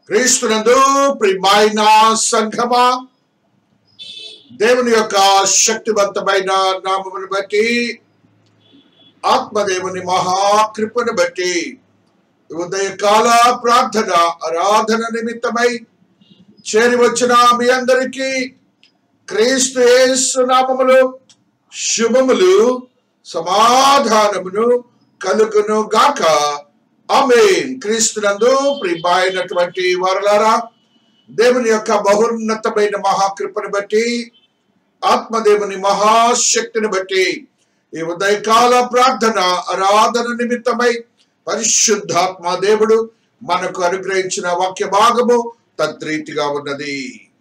క్రీస్తునందు ప్రియమైన సంఘమా దేవుని యొక్క శక్తివంతమైన నామమును బట్టి ఆత్మదేవుని మహాకృపను బట్టి ఈ ఉదయకాల ప్రార్థన ఆరాధన నిమిత్తమై చేరి వచ్చిన మీ అందరికీ క్రీస్తు యేసు నామములు శుభములు సమాధానమును కలుగును గాక ఆమేన్ క్రీస్తునందు ప్రియమైనటువంటి వారలారా దేవుని యొక్క బహున్నతమైన మహాకృపను బట్టి ఆత్మదేవుని మహాశక్తిని బట్టి ఈ ఉదయకాల ప్రార్థన ఆరాధన నిమిత్తమై పరిశుద్ధాత్మ దేవుడు మనకు అనుగ్రహించిన వాక్య భాగము తద్రీతిగా ఉన్నది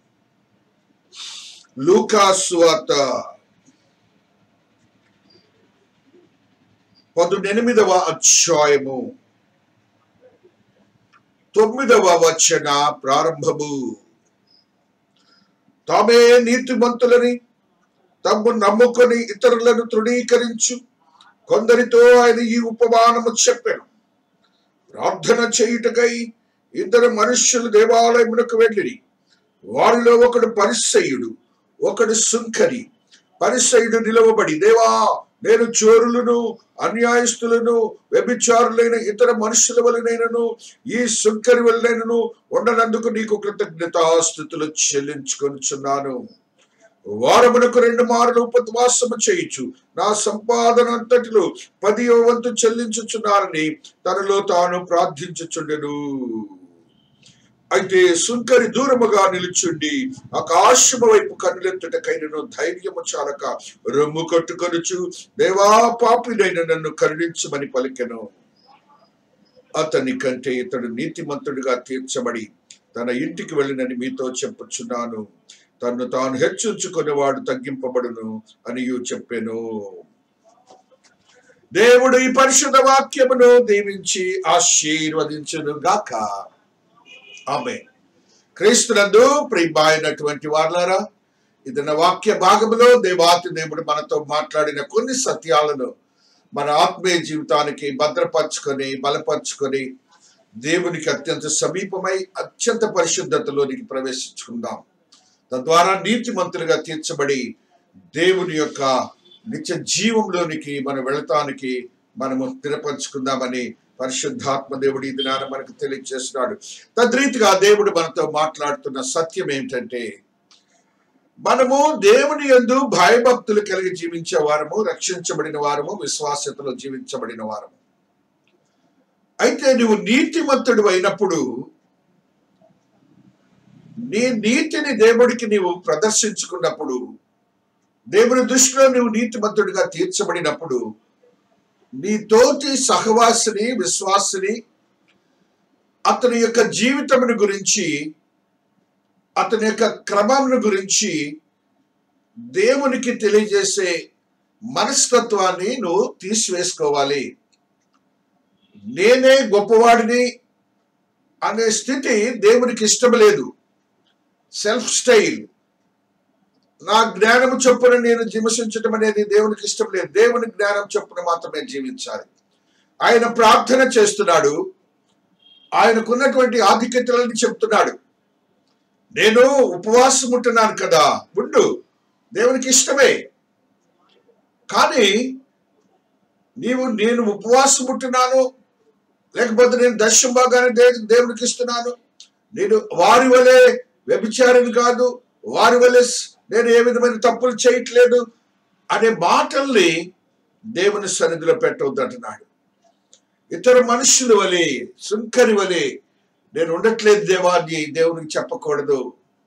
లూకాసువార్త పదునెనిమిదవ అధ్యాయము తొమ్మిదవ వచన ప్రారంభము తామే నీతిమంతులని తమ్ము నమ్ముకొని ఇతరులను తృణీకరించు కొందరితో ఆయన ఈ ఉపమానము చెప్పాను ప్రార్థన చేయుటకై ఇద్దరు మనుష్యులు దేవాలయమునకు వెళ్ళిరి వారిలో ఒకడు పరిసయుడు ఒకడు సుంకరి పరిసయుడు నిలవబడి దేవా నేను చోరులను అన్యాయస్తులను వ్యభిచారులైన ఇతర మనుషుల వలనైనను ఈ సుంకరి వలనైనను ఉండనందుకు నీకు కృతజ్ఞతాస్థుతులు చెల్లించుకొనుచున్నాను వారమునకు రెండు మారులు ఉపవాసము చేయించు నా సంపాదన అంతటిలో పదివ వంతు చెల్లించుచున్నానని తనలో తాను ప్రార్థించుచుండెను అయితే సుంకరి దూరముగా నిలుచుండి ఆకాశము వైపు కన్నులెత్తుటకైనను ధైర్యము చాలక రొమ్ము కట్టుకొనుచు దేవా పాపినైన నన్ను కరుణించమని పలికెను అతని కంటే ఇతడు నీతిమంతుడిగా తీర్చబడి తన ఇంటికి వెళ్ళినని మీతో చెప్పుచున్నాను తన్ను తాను హెచ్చించుకునేవాడు తగ్గింపబడును అని చెప్పాను దేవుడు ఈ పరిశుద్ధ వాక్యమును దీవించి ఆశీర్వదించును గాక ఆమె క్రీస్తునందు ప్రియమైనటువంటి వారులారా ఇది నా వాక్య భాగంలో దేవాతి దేవుడు మనతో మాట్లాడిన కొన్ని సత్యాలను మన ఆత్మీయ జీవితానికి భద్రపరచుకొని బలపరుచుకొని దేవునికి అత్యంత సమీపమై అత్యంత పరిశుద్ధతలోనికి ప్రవేశించుకుందాం తద్వారా నీతిమంతులుగా తీర్చబడి దేవుని యొక్క నిత్య జీవంలోనికి మనం వెళతానికి మనము స్థిరపరచుకుందామని పరిశుద్ధాత్మ దేవుడు ఈ దినాన మనకు తెలియజేస్తున్నాడు తద్రీతిగా దేవుడు మనతో మాట్లాడుతున్న సత్యం ఏమిటంటే మనము దేవుని యందు భయభక్తులు కలిగి జీవించే వారము రక్షించబడిన వారము విశ్వాసతలో జీవించబడిన వారము అయితే నువ్వు నీతిమంతుడు అయినప్పుడు నీ నీతిని దేవుడికి నీవు ప్రదర్శించుకున్నప్పుడు దేవుని దృష్టిలో నువ్వు నీతిమంతుడిగా తీర్చబడినప్పుడు నీ తోటి సహవాసిని విశ్వాసిని అతని యొక్క జీవితమును గురించి అతని యొక్క క్రమమును గురించి దేవునికి తెలియజేసే మనస్తత్వాన్ని నువ్వు తీసివేసుకోవాలి నేనే గొప్పవాడిని అనే స్థితి దేవునికి ఇష్టం లేదు సెల్ఫ్ స్టైల్ నా జ్ఞానము చొప్పున నేను విమర్శించడం అనేది దేవునికి ఇష్టం లేదు దేవుని జ్ఞానం చొప్పున మాత్రమే జీవించాలి ఆయన ప్రార్థన చేస్తున్నాడు ఆయనకున్నటువంటి ఆధిక్యతలని చెప్తున్నాడు నేను ఉపవాసం ఉంటున్నాను కదా ఉండు దేవునికి ఇష్టమే కానీ నీవు నేను ఉపవాసం ఉంటున్నాను లేకపోతే నేను దర్శనం బాగానే దే- దేవునికి ఇస్తున్నాను నేను వారి వలె వ్యభిచారిని కాదు వారి వలె స్- నేను ఏ విధమైన తప్పులు చేయట్లేదు అనే మాటల్ని దేవుని సన్నిధిలో పెట్టవద్దు అంటున్నాడు ఇతర మనుషుల వలె సుంకరి వలె నేను ఉండట్లేదు దేవా అని దేవునికి చెప్పకూడదు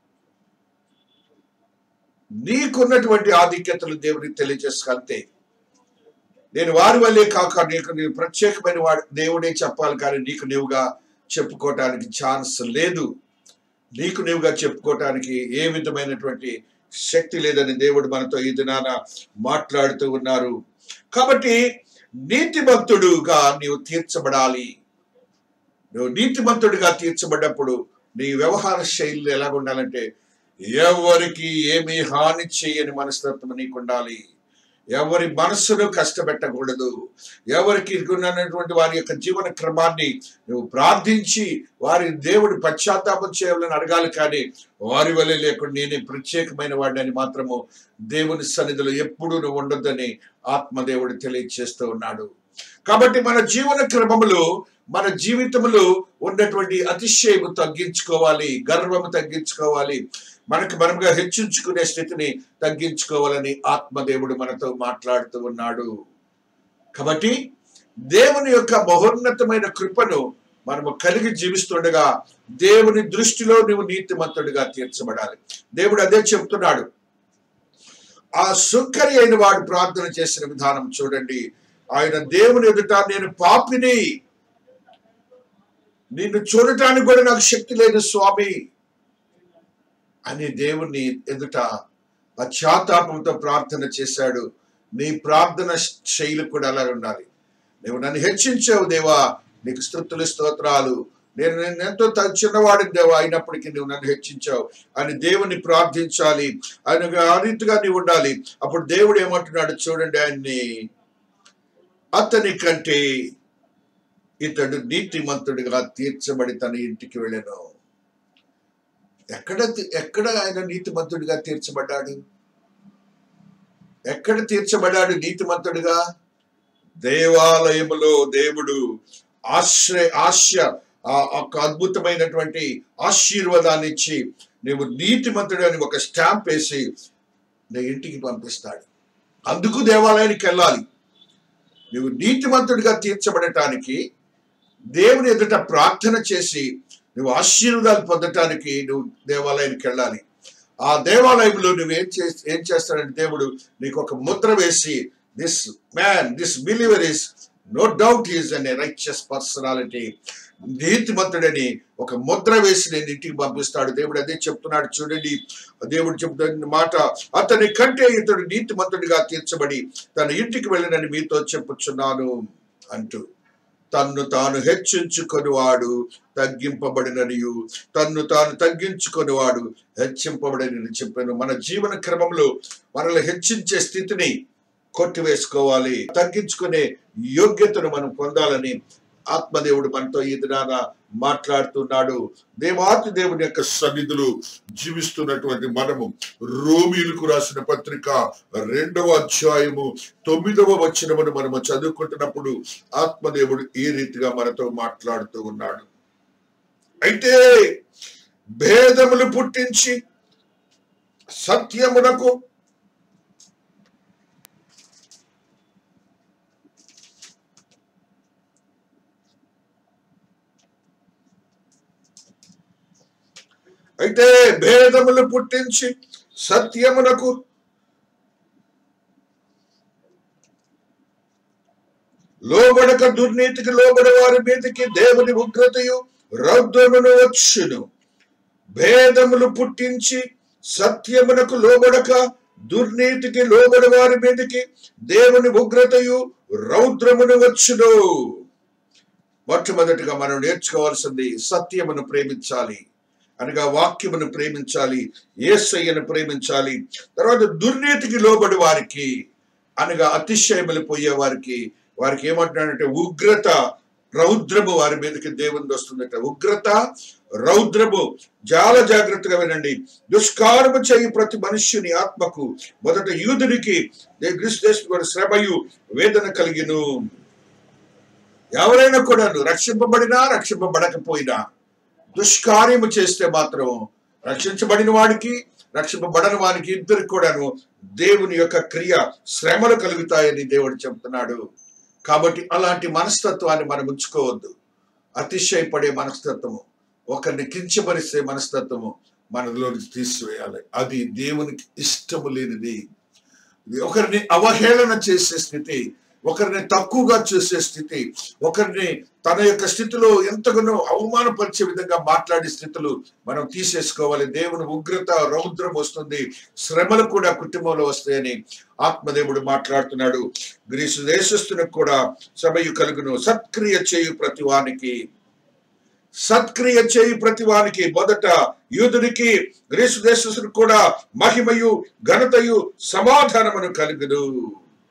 నీకున్నటువంటి ఆధిక్యతలు దేవునికి తెలియజేసుకో అంతే నేను వారి వల్లే కాక నీకు నీవు ప్రత్యేకమైన వాడు దేవుడే చెప్పాలి కానీ నీకు నీవుగా చెప్పుకోవటానికి ఛాన్స్ లేదు నీకు నీవుగా చెప్పుకోవటానికి ఏ విధమైనటువంటి శక్తి లేదని దేవుడు మనతో ఈ దినాన మాట్లాడుతూ ఉన్నారు కాబట్టి నీతిమంతుడుగా నీవు తీర్చబడాలి నువ్వు నీతిమంతుడిగా తీర్చబడ్డప్పుడు నీ వ్యవహార శైలి ఎలా ఉండాలంటే ఎవరికి ఏమీ హాని చేయని మనస్తత్వం నీకు ఉండాలి ఎవరి మనస్సును కష్టపెట్టకూడదు ఎవరికి ఉన్నటువంటి వారి యొక్క జీవన క్రమాన్ని నువ్వు ప్రార్థించి వారి దేవుడి పశ్చాత్తాపం చేయాలని అడగాలి కానీ వారి వల్ల లేకుండా నేనే ప్రత్యేకమైన వాడిని మాత్రము దేవుని సన్నిధిలో ఎప్పుడూ నువ్వు ఉండొద్దని ఆత్మదేవుడు తెలియజేస్తూ ఉన్నాడు కాబట్టి మన జీవన క్రమములో మన జీవితంలో ఉన్నటువంటి అతిశయము తగ్గించుకోవాలి గర్వము తగ్గించుకోవాలి మనకు మనముగా హెచ్చించుకునే స్థితిని తగ్గించుకోవాలని ఆత్మదేవుడు మనతో మాట్లాడుతూ ఉన్నాడు కాబట్టి దేవుని యొక్క మహోన్నతమైన కృపను మనము కలిగి జీవిస్తుండగా దేవుని దృష్టిలో నువ్వు నీతిమంతుడిగా తీర్చబడాలి దేవుడు అదే చెప్తున్నాడు ఆ సుంకరి అయిన వాడు ప్రార్థన చేసిన విధానం చూడండి ఆయన దేవుని ఎదుట నేను పాపిని నిన్ను చూడటానికి కూడా నాకు శక్తి లేదు స్వామి అని దేవుని ఎదుట పశ్చాత్తాపంతో ప్రార్థన చేశాడు నీ ప్రార్థన శైలి కూడా అలా ఉండాలి నువ్వు నన్ను హెచ్చించావు దేవా నీకు స్థుతులు స్తోత్రాలు నేను నేను ఎంతో త- చిన్నవాడిని దేవా అయినప్పటికీ నువ్వు నన్ను హెచ్చించావు అని దేవుని ప్రార్థించాలి ఆయన ఆ రీతిగా నీవు ఉండాలి అప్పుడు దేవుడు ఏమంటున్నాడు చూడండి ఆయన్ని అతని కంటే ఇతడు నీతిమంతుడిగా తీర్చబడి తన ఇంటికి వెళ్ళాను ఎక్కడ తీ- ఎక్కడ ఆయన నీతిమంతుడిగా తీర్చబడ్డాడు ఎక్కడ తీర్చబడ్డాడు నీతిమంతుడిగా దేవాలయములో దేవుడు ఆశ్రయ ఆశ ఆ ఒక అద్భుతమైనటువంటి ఆశీర్వాదాన్ని ఇచ్చి నువ్వు నీతిమంతుడు అని ఒక స్టాంప్ వేసి నీ ఇంటికి పంపిస్తాడు అందుకు దేవాలయానికి వెళ్ళాలి నువ్వు నీతిమంతుడిగా తీర్చబడటానికి దేవుని ఎదుట ప్రార్థన చేసి నువ్వు ఆశీర్వాదాలు పొందటానికి నువ్వు దేవాలయానికి వెళ్ళాలి ఆ దేవాలయంలో నువ్వు ఏం చే ఏం చేస్తాడంటే దేవుడు నీకు ఒక ముద్ర వేసి this man this believer is no doubt is unrighteous personality నీతిమంతుడని ఒక ముద్ర వేసి నేను ఇంటికి పంపిస్తాడు దేవుడు అదే చెప్తున్నాడు చూడండి దేవుడు చెప్తున్న మాట అతని కంటే ఇతడు నీతిమంతుడిగా తీర్చబడి తన ఇంటికి వెళ్ళినని మీతో చెప్పుచున్నాను అంటూ తన్ను తాను హెచ్చించుకొనివాడు తగ్గింపబడిననియు తన్ను తాను తగ్గించుకొనివాడు హెచ్చింపబడని చెప్పాను మన జీవన క్రమంలో మనల్ని హెచ్చించే స్థితిని కొట్టివేసుకోవాలి తగ్గించుకునే యోగ్యతను మనం పొందాలని ఆత్మదేవుడు మనతో ఈ దినాన మాట్లాడుతున్నాడు దేవాతి దేవుని యొక్క సన్నిధులు జీవిస్తున్నటువంటి మనము రోమీలకు రాసిన పత్రిక రెండవ అధ్యాయము తొమ్మిదవ వచనమును మనము చదువుకుంటున్నప్పుడు ఆత్మదేవుడు ఈ రీతిగా మనతో మాట్లాడుతూ ఉన్నాడు అయితే భేదములు పుట్టించి సత్యమునకు అయితే భేదములు పుట్టించి సత్యమునకు లోబడక దుర్నీతికి లోబడ వారి మీదకి దేవుని ఉగ్రతయు రౌద్రమును వచ్చును భేదములు పుట్టించి సత్యమునకు లోబడక దుర్నీతికి లోబడి వారి మీదకి దేవుని ఉగ్రతయు రౌద్రమును వచ్చును మొట్టమొదటిగా మనం నేర్చుకోవాల్సింది సత్యమును ప్రేమించాలి అనగా వాక్యమును ప్రేమించాలి ఏసయ్యను ప్రేమించాలి తర్వాత దుర్నీతికి లోబడి వారికి అనగా అతిశయములు పోయే వారికి వారికి ఏమంటున్నాడంటే ఉగ్రత రౌద్రము వారి మీదకి దేవుని వస్తుందట ఉగ్రత రౌద్రము చాలా జాగ్రత్తగా వినండి దుష్కారము చేయి ప్రతి మనుష్యుని ఆత్మకు మొదట యూదునికి క్రీస్తు శ్రమయు వేదన కలిగిను ఎవరైనా కూడా రక్షింపబడినా రక్షింపబడకపోయినా దుష్కార్యము చేస్తే మాత్రం రక్షించబడిన వాడికి రక్షింపబడని వానికి ఇద్దరికి కూడాను దేవుని యొక్క క్రియ శ్రమలు కలుగుతాయని దేవుడు చెప్తున్నాడు కాబట్టి అలాంటి మనస్తత్వాన్ని మనం ఉంచుకోవద్దు అతిశయపడే మనస్తత్వము ఒకరిని కించపరిస్తే మనస్తత్వము మనలోనికి తీసివేయాలి అది దేవునికి ఇష్టము లేనిది ఇది ఒకరిని అవహేళన చేసే స్థితి ఒకరిని తక్కువగా చూసే స్థితి ఒకరిని తన యొక్క స్థితిలో ఎంతగానో అవమానపరిచే విధంగా మాట్లాడే స్థితులు మనం తీసేసుకోవాలి దేవుని ఉగ్రత రౌద్రం వస్తుంది శ్రమలు కూడా కుటుంబంలో వస్తాయని ఆత్మదేవుడు మాట్లాడుతున్నాడు గ్రీసు దేశస్తునికి కూడా సభయు కలుగును సత్క్రియ చేయు ప్రతి వానికి సత్క్రియ చేయు ప్రతి వానికి మొదట యూదునికి గ్రీసు దేశస్తునికి కూడా మహిమయు ఘనతయు సమాధానమును కలుగును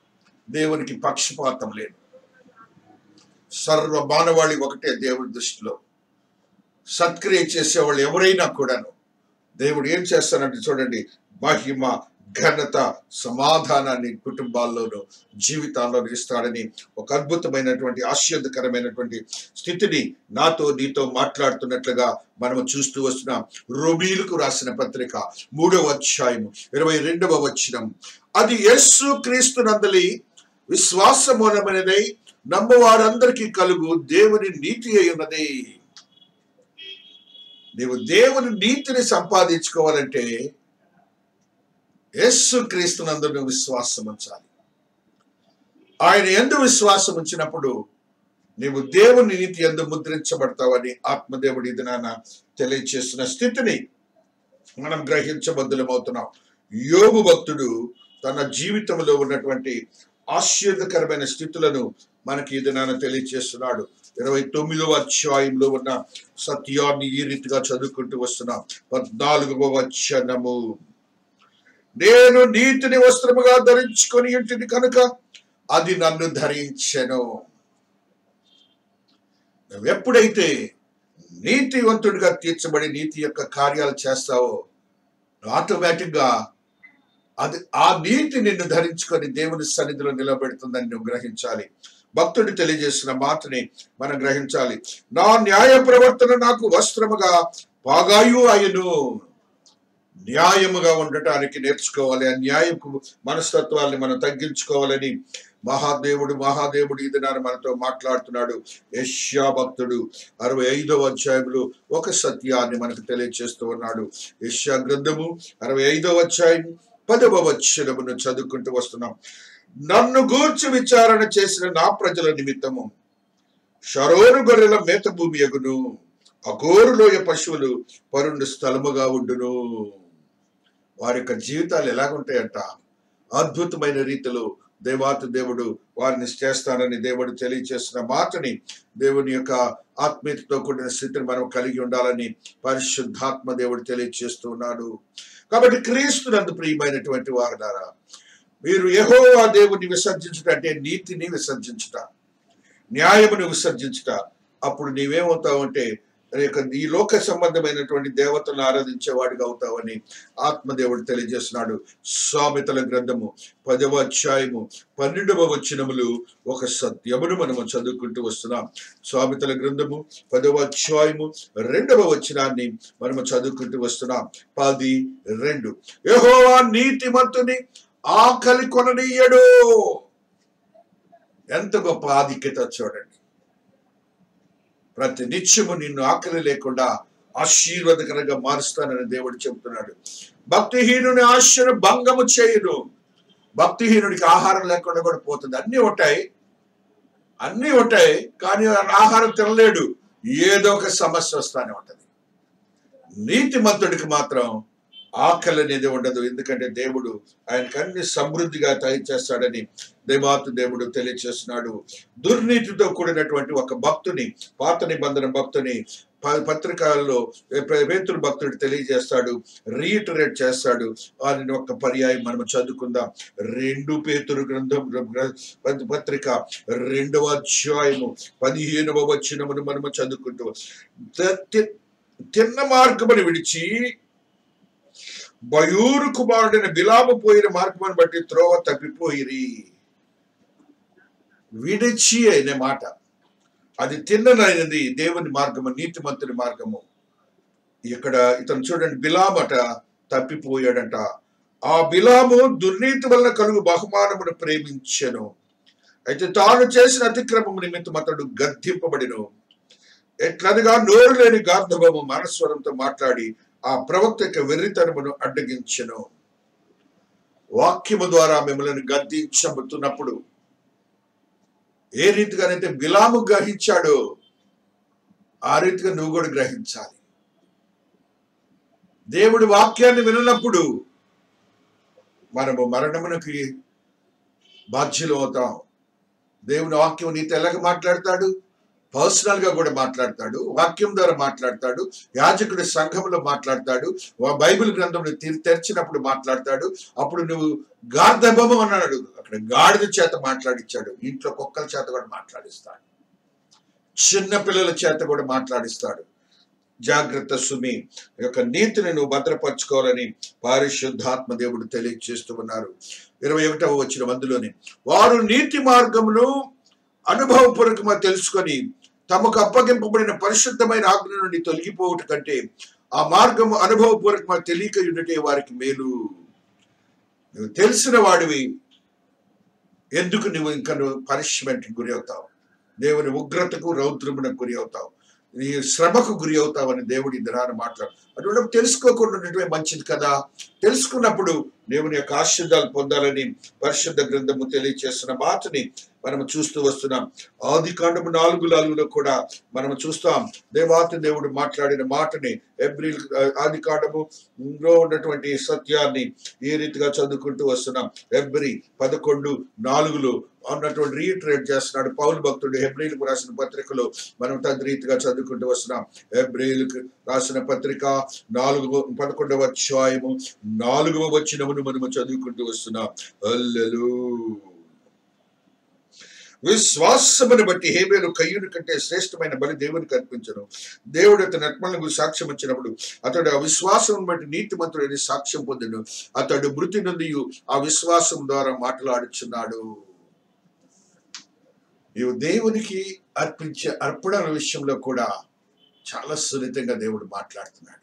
దేవునికి పక్షపాతం లేదు సర్వ మానవాళి ఒకటే దేవుడి దృష్టిలో సత్క్రియ చేసేవాళ్ళు ఎవరైనా కూడాను దేవుడు ఏం చేస్తానంటే చూడండి మహిమ ఘనత సమాధానాన్ని కుటుంబాల్లోనూ జీవితాల్లో ఇస్తాడని ఒక అద్భుతమైనటువంటి ఆశ్చర్యకరమైనటువంటి స్థితిని నాతో నీతో మాట్లాడుతున్నట్లుగా మనము చూస్తూ వస్తున్నాం రోమీలకు రాసిన పత్రిక మూడవ అధ్యాయము ఇరవై రెండవ వచనం అది యేసు క్రీస్తు నందలి విశ్వాసమూలమైనదై నమ్మవారందరికీ కలుగు దేవుని నీతి అయి ఉన్నది నీవు దేవుని నీతిని సంపాదించుకోవాలంటే యేసు క్రీస్తునందు నువ్వు విశ్వాసం ఉంచాలి ఆయన ఎందు విశ్వాసం ఉంచినప్పుడు నీవు దేవుని నీతి ఎందు ముద్రించబడతావని ఆత్మదేవుడి ఇది నాన్న తెలియచేస్తున్న స్థితిని మనం గ్రహించబద్దులమవుతున్నాం యోగు భక్తుడు తన జీవితంలో ఉన్నటువంటి ఆశ్చర్యకరమైన స్థితులను మనకి ఇది నాన్న తెలియచేస్తున్నాడు ఇరవై తొమ్మిదవ అధ్యాయంలో ఉన్న సత్యాన్ని ఈ రీతిగా చదువుకుంటూ వస్తున్నాం పద్నాలుగవ వచనము నేను నీతిని వస్త్రముగా ధరించుకొని ఇంటిని కనుక అది నన్ను ధరించెను నువ్వు ఎప్పుడైతే నీతివంతుడిగా తీర్చబడి నీతి యొక్క కార్యాలు చేస్తావో ఆటోమేటిక్ గా అది ఆ నీతి నిన్ను ధరించుకొని దేవుని సన్నిధిలో నిలబెడుతుందని నువ్వు గ్రహించాలి భక్తుడు తెలియజేసిన మాటని మనం గ్రహించాలి నా న్యాయ ప్రవర్తన నాకు వస్త్రముగా పాగాయు అయ్యను న్యాయముగా ఉండటానికి నేర్చుకోవాలి ఆ న్యాయపు మనస్తత్వాల్ని మనం తగ్గించుకోవాలని మహాదేవుడు మహాదేవుడు ఇది నాన్న మనతో మాట్లాడుతున్నాడు యష్యా భక్తుడు అరవై ఐదవ అధ్యాయంలో ఒక సత్యాన్ని మనకు తెలియచేస్తూ ఉన్నాడు యష్యా గ్రంథము అరవై ఐదవ అధ్యాయం పదవ వచనమును చదువుకుంటూ వస్తున్నాం నన్ను గూర్చి విచారణ చేసిన నా ప్రజల నిమిత్తము షరోరు గొర్రెల మేత భూమి ఎగును అఘోరు లోయ పశువులు పరుండు స్థలముగా ఉండును వారి యొక్క జీవితాలు ఎలాగుంటాయంట అద్భుతమైన రీతిలో దేవాతి దేవుడు వారిని చేస్తానని దేవుడు తెలియచేసిన మాటని దేవుని యొక్క ఆత్మీయతతో కూడిన స్థితిని మనం కలిగి ఉండాలని పరిశుద్ధాత్మ దేవుడు తెలియచేస్తూ ఉన్నాడు కాబట్టి క్రీస్తునందు ప్రియమైనటువంటి వారులారా మీరు యెహోవా దేవుని విసర్జించుట అంటే నీతిని విసర్జించుట న్యాయమును విసర్జించుట అప్పుడు నీవేమవుతావు అంటే రేక ఈ లోక సంబంధమైనటువంటి దేవతలను ఆరాధించేవాడిగా అవుతావని ఆత్మదేవుడు తెలియజేస్తున్నాడు సామెతల గ్రంథము పదవ అధ్యాయము పన్నెండవ వచనములు ఒక సత్యమును మనము చదువుకుంటూ వస్తున్నాం సామెతల గ్రంథము పదవ అధ్యాయము రెండవ వచనాన్ని మనము చదువుకుంటూ వస్తున్నాం పది రెండు యెహోవా నీతిమంతుని ఆకలి కొననీయడు ఎంత గొప్ప ఆధిక్యత చూడండి ప్రతి నిత్యము నిన్ను ఆకలి లేకుండా ఆశీర్వాదకరంగా మారుస్తానని దేవుడు చెబుతున్నాడు భక్తిహీనుని ఆశను భంగము చేయును భక్తిహీనుడికి ఆహారం లేకుండా కూడా పోతుంది అన్నీ ఉంటాయి అన్నీ ఉంటాయి కానీ ఆయన ఆహారం తినలేడు ఏదో ఒక సమస్య వస్తానే ఉంటది నీతిమంతుడికి మాత్రం ఆకలి అనేది ఉండదు ఎందుకంటే దేవుడు ఆయనకు అన్ని సమృద్ధిగా చేస్తాడని దేవాతు దేవుడు తెలియచేస్తున్నాడు దుర్నీతితో కూడినటువంటి ఒక భక్తుని పాత నిబంధన భక్తుని ప- పత్రికల్లో పే- పేతురు భక్తుడు తెలియజేస్తాడు రీటరేట్ చేస్తాడు వారిని ఒక పర్యాయం మనం చదువుకుందాం రెండు పేతురు గ్రంథం గ్ర- ప- పత్రిక రెండవ అధ్యాయము పదిహేనవ వచనమును మనము చదువుకుంటూ త- తి- తిన్న మార్గమును విడిచి బయూరు కుమారుడైన బిలాము పోయిన మార్గమును బట్టి త్రోవ తప్పిపోయిరి విడిచి అనే మాట అది తిన్ననైనది దేవుని మార్గము నీతిమంతుని మార్గము ఇక్కడ ఇతను చూడండి బిలామట తప్పిపోయాడంట ఆ బిలాము దుర్నీతి వలన కలుగు బహుమానమును ప్రేమించెను అయితే తాను చేసిన అతిక్రమము నిమిత్తం అతడు గద్దింపబడిను ఎట్లనగా నోరు లేని గార్ధవము మనస్వరంతో మాట్లాడి ఆ ప్రవక్త యొక్క వెర్రితనమును అడ్డగించెను వాక్యము ద్వారా మిమ్మల్ని గద్దించబడుతున్నప్పుడు ఏ రీతిగానైతే బిలాము గ్రహించాడో ఆ రీతిగా నువ్వు కూడా గ్రహించాలి దేవుడి వాక్యాన్ని విననప్పుడు మనము మరణమునకి బాధ్యులు అవుతాం దేవుని వాక్యం నీతో ఎలాగ మాట్లాడతాడు పర్సనల్ గా కూడా మాట్లాడతాడు వాక్యం ద్వారా మాట్లాడతాడు యాజకుడి సంఘంలో మాట్లాడతాడు వా- బైబిల్ గ్రంథంలో తెరి- తెరిచినప్పుడు మాట్లాడతాడు అప్పుడు నువ్వు గార్ధబము అన్నాడు అక్కడ గాడిద చేత మాట్లాడించాడు ఇంట్లో కుక్కల చేత కూడా మాట్లాడిస్తాడు చిన్న పిల్లల చేత కూడా మాట్లాడిస్తాడు జాగ్రత్త సుమి ఈ యొక్క నీతిని నువ్వు భద్రపరచుకోవాలని పారిశుద్ధాత్మ దేవుడు తెలియజేస్తూ ఉన్నారు ఇరవై ఒకటవ వచ్చిన మందులోని వారు నీతి మార్గమును అనుభవపూర్వకంగా తెలుసుకొని తమకు అప్పగింపబడిన పరిశుద్ధమైన ఆజ్ఞ నుండి తొలగిపోవుట కంటే ఆ మార్గము అనుభవపూర్వకంగా తెలియక ఉండుటే వారికి మేలు నువ్వు తెలిసిన వాడివి ఎందుకు నువ్వు ఇంకా నువ్వు పనిష్మెంట్ గురి అవుతావు దేవుని ఉగ్రతకు రౌద్రమునకు గురి అవుతావు నీ శ్రమకు గురి అవుతావని దేవుడి దినాన్ని మాట్లాడు అటువంటి తెలుసుకోకుండా ఉండటమే మంచిది కదా తెలుసుకున్నప్పుడు దేవుని యొక్క ఆశీర్వాదాలు పొందాలని పరిశుద్ధ గ్రంథము తెలియచేస్తున్న మాటని మనము చూస్తూ వస్తున్నాం ఆది కాండము నాలుగు నాలుగులో కూడా మనము చూస్తాం దేవాతి దేవుడు మాట్లాడిన మాటని ఎబ్రిల్ ఆది కాండములో ఉన్నటువంటి సత్యాన్ని ఈ రీతిగా చదువుకుంటూ వస్తున్నాం ఎబ్రి పదకొండు నాలుగులో ఉన్నటువంటి రీట్రేట్ చేస్తున్నాడు పౌలు భక్తుడు హెబ్రిల్కు రాసిన పత్రికలో మనం తద్రీతిగా చదువుకుంటూ వస్తున్నాం హెబ్రిల్కు రాసిన పత్రిక నాలుగు పదకొండవ అధ్యాయము నాలుగవ వచ్చినమును మనము చదువుకుంటూ వస్తున్నాం అల్లెలు విశ్వాసమును బట్టి హేబేలు కయ్యూని కంటే శ్రేష్టమైన బలి దేవునికి అర్పించను దేవుడు అతని ఆత్మలకు సాక్ష్యం ఇచ్చినప్పుడు అతడు ఆ విశ్వాసం బట్టి నీతిమంతుడని సాక్ష్యం పొందను అతడు మృతి నుండి ఆ విశ్వాసం ద్వారా మాట్లాడుచున్నాడు నీవు దేవునికి అర్పించే అర్పణల విషయంలో కూడా చాలా సున్నితంగా దేవుడు మాట్లాడుతున్నాడు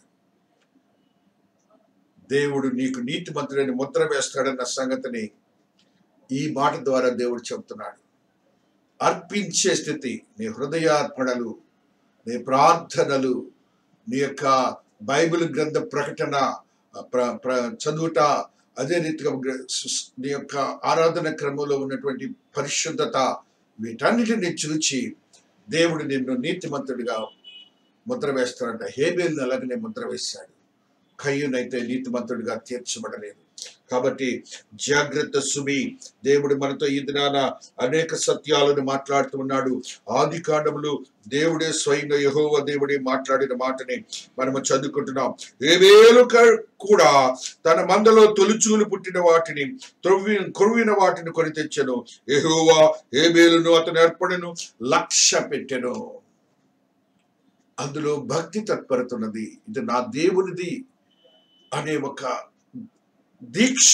దేవుడు నీకు నీతిమంతుడని ముద్ర వేస్తాడన్న సంగతిని ఈ మాట ద్వారా దేవుడు చెబుతున్నాడు అర్పించే స్థితి నీ హృదయార్పణలు నీ ప్రార్థనలు నీ యొక్క బైబిల్ గ్రంథ ప్రకటన ప్ర ప్ర చదువుట అదే రీతిగా గ్ర- స్- నీ యొక్క ఆరాధన క్రమంలో ఉన్నటువంటి పరిశుద్ధత వీటన్నిటిని చూచి దేవుడు నిన్ను నీతిమంతుడిగా ముద్ర వేస్తాడంట హేబేల్ని అలాగనే ముద్ర వేశాడు కయ్యూనైతే నీతిమంతుడిగా తీర్చబడలేదు కాబట్టి జాగ్రత్త సుమి దేవుడు మనతో ఈ దినాన అనేక సత్యాలను మాట్లాడుతూ ఉన్నాడు ఆది కాండములు దేవుడే స్వయంగా యహోవ దేవుడే మాట్లాడిన మాటని మనము చదువుకుంటున్నాం ఏవేలు కూడా తన మందలో తొలిచూలు పుట్టిన వాటిని త్రొవ్వి కొరువిన వాటిని కొని తెచ్చెను యెహోవా ఏబేలును అతని అర్పణను లక్ష్య పెట్టెను అందులో భక్తి తత్పరతున్నది ఇది నా దేవునిది అనే ఒక దీక్ష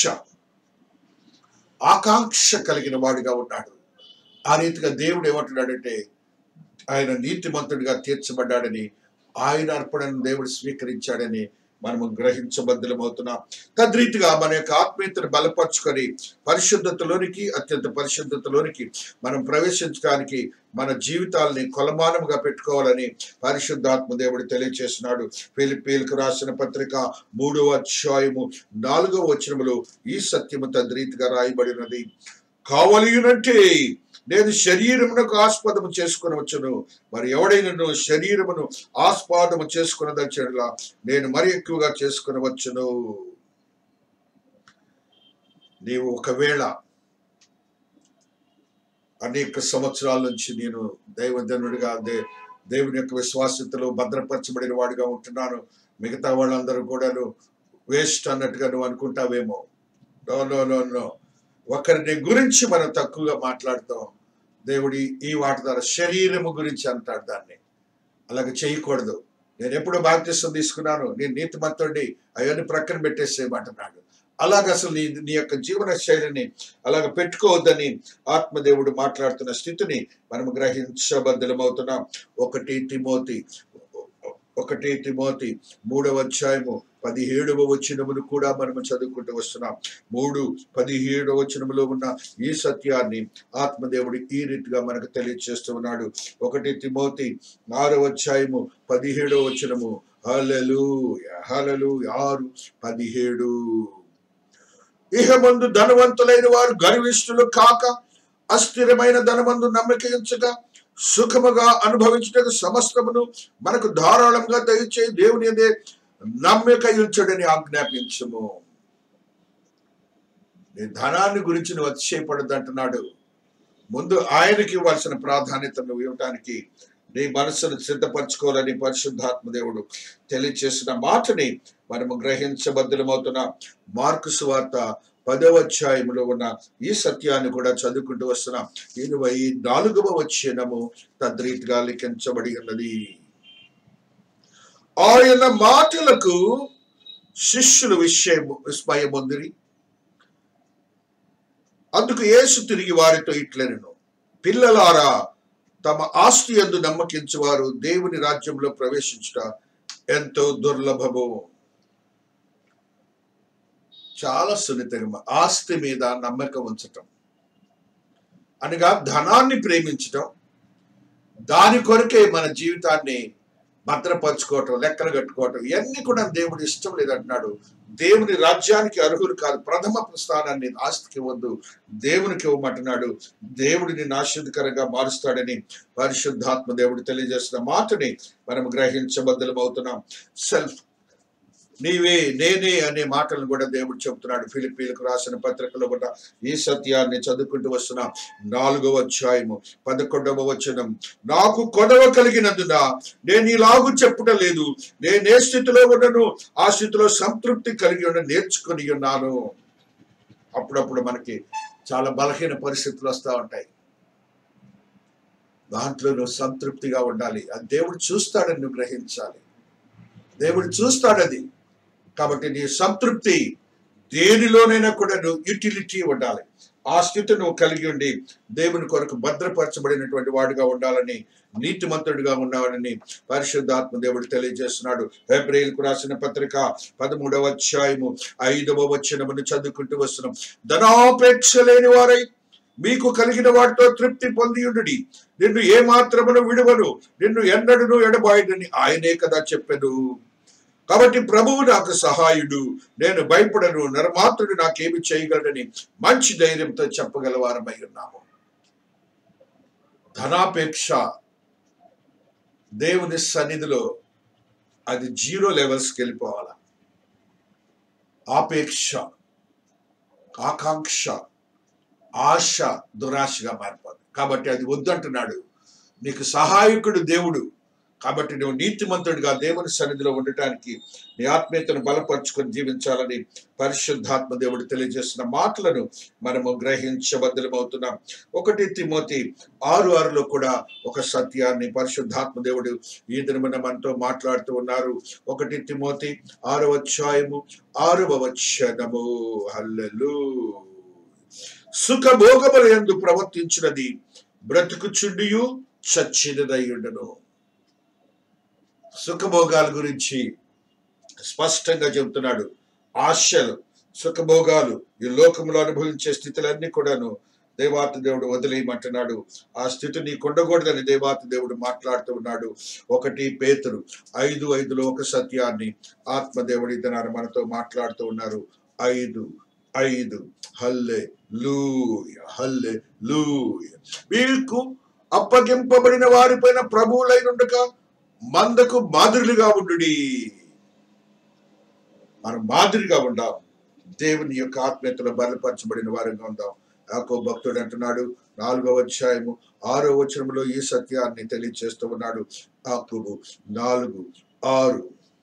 ఆకాంక్ష కలిగిన వాడిగా ఉన్నాడు ఆ రీతిగా దేవుడు ఏమంటున్నాడంటే ఆయన నీతిమంతుడిగా తీర్చబడ్డాడని ఆయన అర్పణను దేవుడు స్వీకరించాడని మనము గ్రహించబద్ధులమవుతున్నాం తద్రీతిగా మన యొక్క ఆత్మీయతను బలపరుచుకొని పరిశుద్ధతలోనికి అత్యంత పరిశుద్ధతలోనికి మనం ప్రవేశించడానికి మన జీవితాలని కొలమానముగా పెట్టుకోవాలని పరిశుద్ధాత్మ దేవుడు తెలియచేస్తున్నాడు ఫిలిపీలకు రాసిన పత్రిక మూడవ అధ్యాయము నాలుగవ వచనములో ఈ సత్యము తద్రీతిగా రాయబడినది కావలియునంటే నేను శరీరమునకు ఆస్పదము చేసుకునవచ్చును మరి ఎవడైనను శరీరమును ఆస్పాదము చేసుకున్నదచ్చలా నేను మరి ఎక్కువగా చేసుకునవచ్చును నీవు ఒకవేళ అనేక సంవత్సరాల నుంచి నేను దైవజనుడిగా దే దేవుని యొక్క విశ్వాసతలో భద్రపరచబడిన వాడిగా ఉంటున్నాను మిగతా వాళ్ళందరూ కూడాను వేస్ట్ అన్నట్టుగా నువ్వు అనుకుంటావేమో నో నో నో నో ఒకరిని గురించి మనం తక్కువగా మాట్లాడతాం దేవుడి ఈ వాటి ద్వారా శరీరము గురించి అంటాడు దాన్ని అలాగే చేయకూడదు నేను ఎప్పుడు బాప్తిస్తం తీసుకున్నాను నేను నీతిమంతుడిని అవన్నీ ప్రక్కన పెట్టేసేయమంటున్నాడు అలాగ అసలు నీ నీ యొక్క జీవన శైలిని అలాగ పెట్టుకోవద్దని ఆత్మదేవుడు మాట్లాడుతున్న స్థితిని మనం గ్రహించబద్ధులమవుతున్నాం ఒకటి తిమోతి ఒకటి తిమోతి మూడవ అధ్యాయము పదిహేడవ వచనమును కూడా మనము చదువుకుంటూ వస్తున్నాం మూడు పదిహేడవ వచనములో ఉన్న ఈ సత్యాన్ని ఆత్మదేవుడు ఈ రీతిగా మనకు తెలియజేస్తూ ఉన్నాడు ఒకటి తిమోతి ఆరవ అధ్యాయము పదిహేడవ వచనము హలలు హలలు ఆరు పదిహేడు ఇహమందు ధనవంతులైన వారు గర్విష్ఠులు కాక అస్థిరమైన ధనమందు నమ్మిక ఉంచగా సుఖముగా అనుభవించటకు సమస్తమును మనకు ధారాళంగా దయచే దేవుని అదే నమ్మిక ఉంచడని ఆజ్ఞాపించము నీ ధనాన్ని గురించి నువ్వు అతిశయపడద్దు అంటున్నాడు ముందు ఆయనకి ఇవ్వాల్సిన ప్రాధాన్యత నువ్వు ఇవ్వటానికి నీ మనసును సిద్ధపరచుకోవాలని పరిశుద్ధాత్మ దేవుడు తెలియచేసిన మాటని మనము గ్రహించబద్దులమవుతున్న మార్కు సువార్త పదవ అధ్యాయములో ఉన్న ఈ సత్యాన్ని కూడా చదువుకుంటూ వస్తున్న ఇరవై నాలుగవ వచ్చినము తద్రీతిగా లిఖించబడి ఉన్నది ఆయన మాటలకు శిష్యులు విషయం విస్మయమొందిరి అందుకు యేసు తిరిగి వారితో ఇట్లనెను పిల్లలారా తమ ఆస్తి ఎందు నమ్మకించువారు దేవుని రాజ్యంలో ప్రవేశించుట ఎంతో దుర్లభము చాలా సున్నితంగా ఆస్తి మీద నమ్మకం ఉంచటం అనగా ధనాన్ని ప్రేమించటం దాని కొరకే మన జీవితాన్ని భద్రపరచుకోవటం లెక్కలు కట్టుకోవటం ఇవన్నీ కూడా దేవుడు ఇష్టం లేదంటున్నాడు దేవుని రాజ్యానికి అర్హులు కాదు ప్రథమ స్థానాన్ని ఆస్తికి ఇవ్వద్దు దేవునికి ఇవ్వమంటున్నాడు దేవుడిని నాశనకరంగా మారుస్తాడని పరిశుద్ధాత్మ దేవుడు తెలియజేస్తున్న మాటని మనం గ్రహించబద్దలం అవుతున్నాం సెల్ఫ్ నీవే నేనే అనే మాటలను కూడా దేవుడు చెబుతున్నాడు ఫిలిపీలకు రాసిన పత్రికలో కూడా ఈ సత్యాన్ని చదువుకుంటూ వస్తున్న నాలుగవ అధ్యాయము పదకొండవ వచనం నాకు కొడవ కలిగినందున నేను ఇలాగు చెప్పుట లేదు నేను ఏ స్థితిలో ఉన్నను ఆ స్థితిలో సంతృప్తి కలిగి ఉన్న నేర్చుకుని ఉన్నాను అప్పుడప్పుడు మనకి చాలా బలహీన పరిస్థితులు వస్తూ ఉంటాయి దాంట్లో నువ్వు సంతృప్తిగా ఉండాలి అది దేవుడు చూస్తాడని నువ్వు గ్రహించాలి దేవుడు చూస్తాడు అది కాబట్టి నీ సంతృప్తి దేనిలోనైనా కూడా నువ్వు యూటిలిటీ ఉండాలి ఆ స్థితి నువ్వు కలిగి ఉండి దేవుని కొరకు భద్రపరచబడినటువంటి వాడుగా ఉండాలని నీతిమంతుడిగా ఉన్నాడని పరిశుద్ధాత్మ దేవుడు తెలియజేస్తున్నాడు హెబ్రిల్కు రాసిన పత్రిక పదమూడవ అధ్యాయము ఐదవ వచనమును చదువుకుంటూ వస్తున్నాం ధనాపేక్ష లేని వారై మీకు కలిగిన వాటితో తృప్తి పొందియుండుడి నిన్ను ఏ మాత్రమును విడువను నిన్ను ఎన్నడను ఎడబాయుడని ఆయనే కదా చెప్పెను కాబట్టి ప్రభువు నాకు సహాయుడు నేను భయపడను నరమాత్రుడు నాకేమి చేయగలడని మంచి ధైర్యంతో చెప్పగలవారమై ఉన్నాము ధనాపేక్ష దేవుని సన్నిధిలో అది జీరో లెవెల్స్కి వెళ్ళిపోవాలి ఆపేక్ష ఆకాంక్ష ఆశ దురాశగా మారిపోదు కాబట్టి అది వద్దంటున్నాడు నీకు సహాయకుడు దేవుడు కాబట్టి నువ్వు నీతిమంతుడిగా దేవుని సన్నిధిలో ఉండటానికి నీ ఆత్మీయతను బలపరుచుకొని జీవించాలని పరిశుద్ధాత్మ దేవుడు తెలియజేస్తున్న మాటలను మనము గ్రహించబద్దలమవుతున్నాం ఒకటి తిమోతి ఆరు ఆరులో కూడా ఒక సత్యాన్ని పరిశుద్ధాత్మ దేవుడు ఈ దినమున మనతో మాట్లాడుతూ ఉన్నారు ఒకటి తిమోతి ఆరవ అధ్యాయము ఆరవ వచనము హల్లెలూ సుఖభోగముల యందు ప్రవర్తించినది బ్రతుకుచుండియు చచ్చినదయ్యుండను సుఖభోగాల గురించి స్పష్టంగా చెబుతున్నాడు ఆశలు సుఖభోగాలు ఈ లోకంలో అనుభవించే స్థితులన్నీ కూడాను దేవాతి దేవుడు వదిలేయమంటున్నాడు ఆ స్థితి నీకు ఉండకూడదని దేవాతి దేవుడు మాట్లాడుతూ ఉన్నాడు ఒకటి పేతురు ఐదు ఐదులో ఒక సత్యాన్ని ఆత్మదేవుడు ఇతనాన్ని మనతో మాట్లాడుతూ ఉన్నారు ఐదు ఐదు హల్లే లూయ హల్లే లూయ మీకు అప్పగింపబడిన వారిపైన ప్రభువులైనుండగా మందకు మాదిరిగా ఉండు మనం మాదిరిగా ఉందాం దేవుని యొక్క ఆత్మీయతలో బలపరచబడిన వారిగా ఉందాం యాకో భక్తుడు అంటున్నాడు నాలుగవ అధ్యాయము ఆరో వచనంలో ఈ సత్యాన్ని తెలియజేస్తూ ఉన్నాడు యాకోబు నాలుగు ఆరు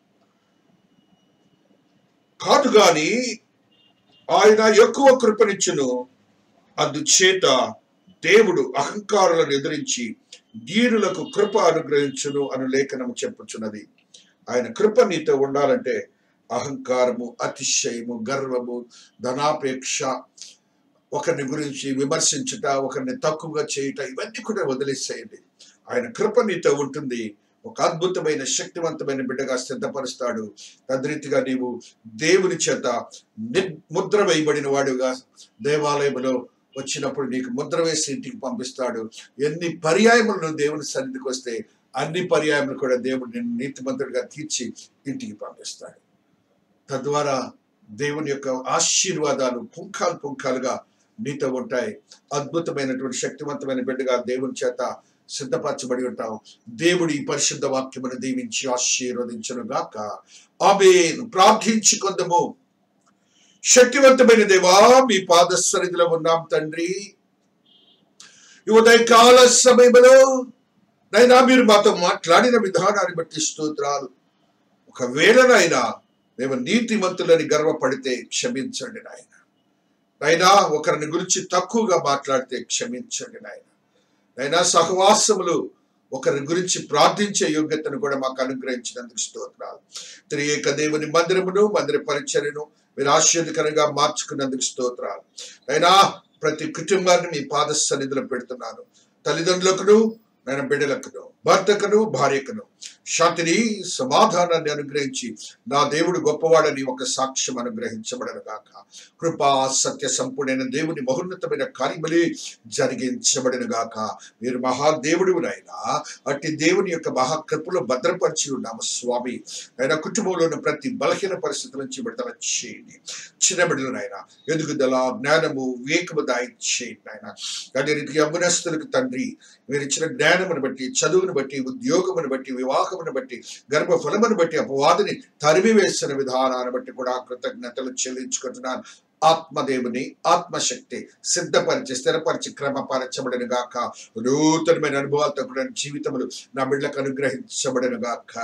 కాదు గాని ఆయన ఎక్కువ కృపనిచ్చును అందుచేత దేవుడు అహంకారులను ఎదిరించి దీనులకు కృప అనుగ్రహించును అను లేఖనము చెప్పుచున్నది ఆయన కృప నీతో ఉండాలంటే అహంకారము అతిశయము గర్వము ధనాపేక్ష ఒకరిని గురించి విమర్శించుట ఒకరిని తక్కువగా చేయుట ఇవన్నీ కూడా వదిలేసేయండి ఆయన కృప నీతో ఉంటుంది ఒక అద్భుతమైన శక్తివంతమైన బిడ్డగా సిద్ధపరుస్తాడు తద్రీతిగా నీవు దేవుని చేత ని- ముద్ర వేయబడిన వాడుగా దేవాలయంలో వచ్చినప్పుడు నీకు ముద్ర వేసి ఇంటికి పంపిస్తాడు ఎన్ని పర్యాయములు నువ్వు దేవుని సన్నిధికి వస్తే అన్ని పర్యాయములు కూడా దేవుడు నిన్ను నీతిమంతుడిగా తీర్చి ఇంటికి పంపిస్తాడు తద్వారా దేవుని యొక్క ఆశీర్వాదాలు పుంఖాలు పుంఖాలుగా నీతో ఉంటాయి అద్భుతమైనటువంటి శక్తివంతమైన బిడ్డగా దేవుని చేత సిద్ధపరచబడి ఉంటాం దేవుడు ఈ పరిశుద్ధ వాక్యమును దీవించి ఆశీర్వదించను గాక ఆమె ప్రార్థించుకుందము శక్తివంతమైన దేవా మీ పాద సన్నిధిలో ఉన్నాం తండ్రి ఈ ఉదయకాల సమయంలో నైనా మీరు మాతో మాట్లాడిన విధానాన్ని బట్టి స్తోత్రాలు ఒకవేళనైనా మేము నీతిమంతులని గర్వపడితే క్షమించండి నాయన నైనా ఒకరిని గురించి తక్కువగా మాట్లాడితే క్షమించండి నాయన నైనా సహవాసములు ఒకరి గురించి ప్రార్థించే యోగ్యతను కూడా మాకు అనుగ్రహించినందుకు స్తోత్రాలు త్రియేక దేవుని మందిరమును మందిర పరిచర్యను మీరు ఆశ్చర్యకరంగా మార్చుకున్నందుకు స్తోత్రాలు అయినా ప్రతి కుటుంబాన్ని మీ పాద సన్నిధిలో పెడుతున్నాను తల్లిదండ్రులకును నేను బిడ్డలకును భర్తకును భార్యకును శాంతిని సమాధానాన్ని అనుగ్రహించి నా దేవుడు గొప్పవాడని ఒక సాక్ష్యం అనుగ్రహించబడను గాక కృపా సత్య సంపూర్ణైన దేవుని మహోన్నతమైన కార్యములే జరిగించబడిన గాక మీరు మహాదేవుడు నాయన అట్టి దేవుని యొక్క మహాకృపలో భద్రపరిచి ఉన్నాము స్వామి ఆయన కుటుంబంలో ఉన్న ప్రతి బలహీన పరిస్థితుల నుంచి విడుదల చేయండి చిన్న బిడ్డలు నాయన ఎదుగుదల జ్ఞానము వివేకము దాయిచ్చేయండి నాయన అదే రీతిగా యమునస్తులకు తండ్రి మీరు ఇచ్చిన జ్ఞానమును బట్టి చదువును బట్టి ఉద్యోగమును బట్టి వివాహమును బట్టి గర్భఫలమును బట్టి అపవాదిని తరిమి వేసిన విధానాన్ని బట్టి కూడా కృతజ్ఞతలు చెల్లించుకుంటున్నాను ఆత్మదేవుని ఆత్మశక్తి సిద్ధపరిచి స్థిరపరిచి క్రమపరచబడిన గాక నూతనమైన అనుభవాలతో కూడా జీవితములు నా బిడ్డలకు అనుగ్రహించబడిన గాక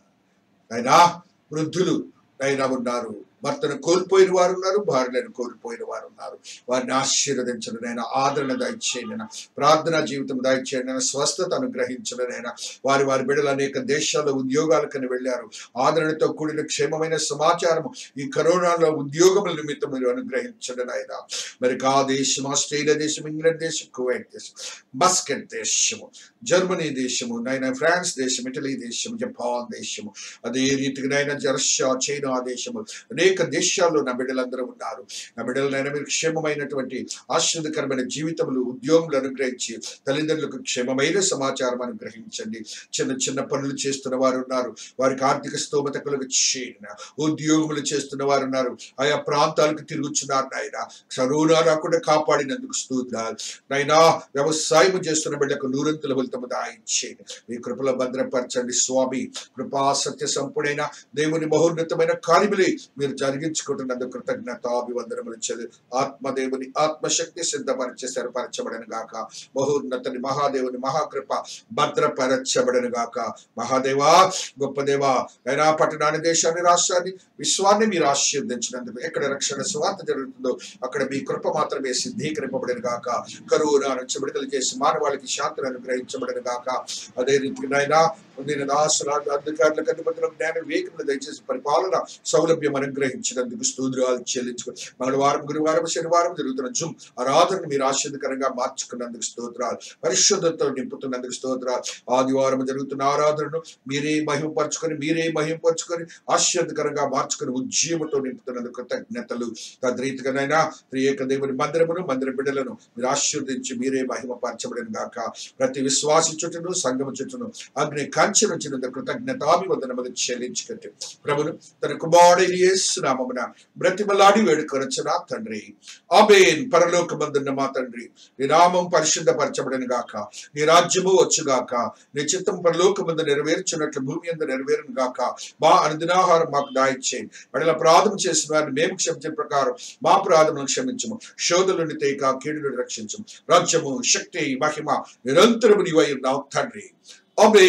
అయినా వృద్ధులు అయినా ఉన్నారు భర్తను కోల్పోయిన వారు ఉన్నారు భార్యలను కోల్పోయిన వారు ఉన్నారు వారిని ఆశీర్వదించడం నైనా ఆదరణ దయచేయండి నాయనా. ప్రార్థనా జీవితం దయచేయండి నాయనా. స్వస్థత అనుగ్రహించడం నైనా వారి వారి బిడ్డలు అనేక దేశాల్లో ఉద్యోగాలకని వెళ్ళారు ఆదరణతో కూడిన క్షేమమైన సమాచారం ఈ కరోనాలో ఉద్యోగముల నిమిత్తం మీరు అనుగ్రహించండి ఆయన మరి కా దేశం ఆస్ట్రేలియా దేశం ఇంగ్లాండ్ దేశం కువైట్ దేశం మస్కెట్ దేశము జర్మనీ దేశము నైనా ఫ్రాన్స్ దేశం ఇటలీ దేశం జపాన్ దేశము అదే రీతిగా నైనా జర్షా చైనా దేశము అనేక దేశాల్లో నా బిడ్డలందరూ ఉన్నారు నా బిడ్డలనైనా మీరు క్షేమమైనటువంటి ఆశ్చర్యకరమైన జీవితములు ఉద్యోగములు అనుగ్రహించి తల్లిదండ్రులకు క్షేమమైన సమాచారం అనుగ్రహించండి చిన్న చిన్న పనులు చేస్తున్న వారు ఉన్నారు వారికి ఆర్థిక స్తోమత కలుగు చేయండి ఉద్యోగములు చేస్తున్న వారు ఉన్నారు ఆయా ప్రాంతాలకు తిరుగుతున్నారు నాయన కరోనా రాకుండా కాపాడినందుకు స్తోత్రాలు నాయనా వ్యవసాయం చేస్తున్న బిడ్డకు నూరంతుల ఫలితము దాయించేయండి మీ కృపలో భద్రపరచండి స్వామి కృపా సత్య సంపుడైన దేవుని మహోన్నతమైన కార్యములే మీరు జరిగించుకుంటున్నందుకు కృతజ్ఞత అభివందనములు చెల్లి ఆత్మదేవుని ఆత్మశక్తి సిద్ధపరిచే స్థిరపరచబడను గాక మహోన్నతని మహాదేవుని మహాకృప భద్రపరచబడను గాక మహాదేవా గొప్ప దేవా అయినా పట్టణాన్ని దేశాన్ని రాష్ట్రాన్ని విశ్వాన్ని మీరు ఆశీర్వదించినందుకు ఎక్కడ రక్షణ స్వార్థ జరుగుతుందో అక్కడ మీ కృప మాత్రమే సిద్ధీకరింపబడిన గాక కరువునా నుంచి విడుదల చేసి మానవాళికి శాంతిని అనుగ్రహించబడిన గాక అదే రీతిగా నాయనా నేను దాసుల అధికారులకు అధిపతులకు జ్ఞాన వివేకములు దయచేసి పరిపాలన సౌలభ్యం అనుగ్రహించినందుకు స్తోత్రాలు చెల్లించుకో మంగళవారం గురువారం శనివారం జరుగుతున్న జుమ్ ఆరాధనను మీరు ఆశీర్వదకరంగా మార్చుకున్నందుకు స్తోత్రాలు పరిశుద్ధతతో నింపుతున్నందుకు స్తోత్రాలు ఆదివారం జరుగుతున్న ఆరాధనను మీరే మహిమపరచుకొని మీరే మహిమపరచుకొని ఆశీర్వదకరంగా మార్చుకొని ఉజ్జీవతో నింపుతున్నందుకు కృతజ్ఞతలు తద్రీతిగానైనా త్రియేక దేవుని మందిరమును మందిర బిడ్డలను మీరు ఆశీర్వదించి మీరే మహిమపరచబడిన గాక ప్రతి విశ్వాసి చుట్టూను సంగమ చుట్టూను అగ్ని కంచె వచ్చినందుకు కృతజ్ఞతాభివందనములు చెల్లించుకుంటే ప్రభును తన కుమారుడైన యేసు నామమున బ్రతిమలాడి వేడుకొనొచ్చునా తండ్రి ఆబేన్ పరలోకమందున్న మా తండ్రి నీ నామం పరిశుద్ధపరచబడిన గాక నీ రాజ్యము వచ్చుగాక నీ చిత్తం పరలోకమందు నెరవేర్చున్నట్లు భూమి అందు నెరవేరును గాక మా అనుదినాహారం మాకు దాయిచ్చేయండి మళ్ళీ అపరాధం చేసిన వారిని మేము క్షమించిన ప్రకారం మా అపరాధములను క్షమించము శోధులను తేక కీడులను రక్షించము రాజ్యము శక్తి మహిమ నిరంతరము నీవై ఉన్నావు తండ్రి అబే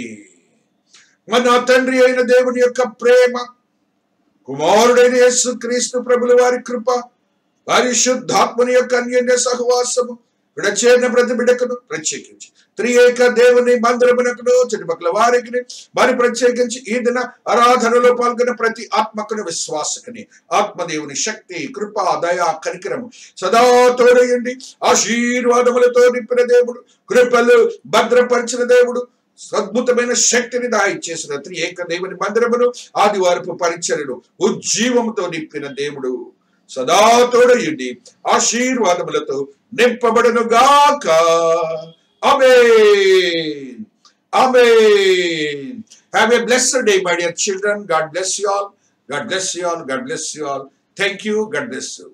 మన తండ్రి అయిన దేవుని యొక్క ప్రేమ కుమారుడైన యేసు క్రీస్తు ప్రభుల వారి కృప వారి శుద్ధాత్మని యొక్క అన్యోన్య సహవాసము విడచేరిన ప్రతి బిడకను ప్రత్యేకించి త్రియేక దేవుని మందిరమునకును చుట్టుపక్కల వారికి మరి ప్రత్యేకించి ఈ దిన ఆరాధనలో పాల్గొన్న ప్రతి ఆత్మకును విశ్వాసకుని ఆత్మదేవుని శక్తి కృప దయ కనికరము సదా తోడయండి ఆశీర్వాదములతో నింపిన దేవుడు కృపలు భద్రపరిచిన దేవుడు అద్భుతమైన శక్తిని దాయిచ్చేసిన త్రియేక దేవుని మందిరమును ఆదివారపు పరిచర్యను ఉజ్జీవముతో నింపిన దేవుడు సదా తోడయుండి ఆశీర్వాదములతో నింపబడను గాక amen amen have a blessed day my dear children God bless you all God bless you all God bless you all thank you God bless you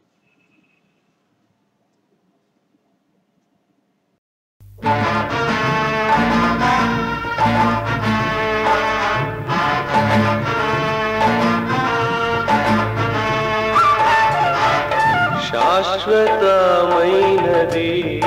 శాశ్వతమైనది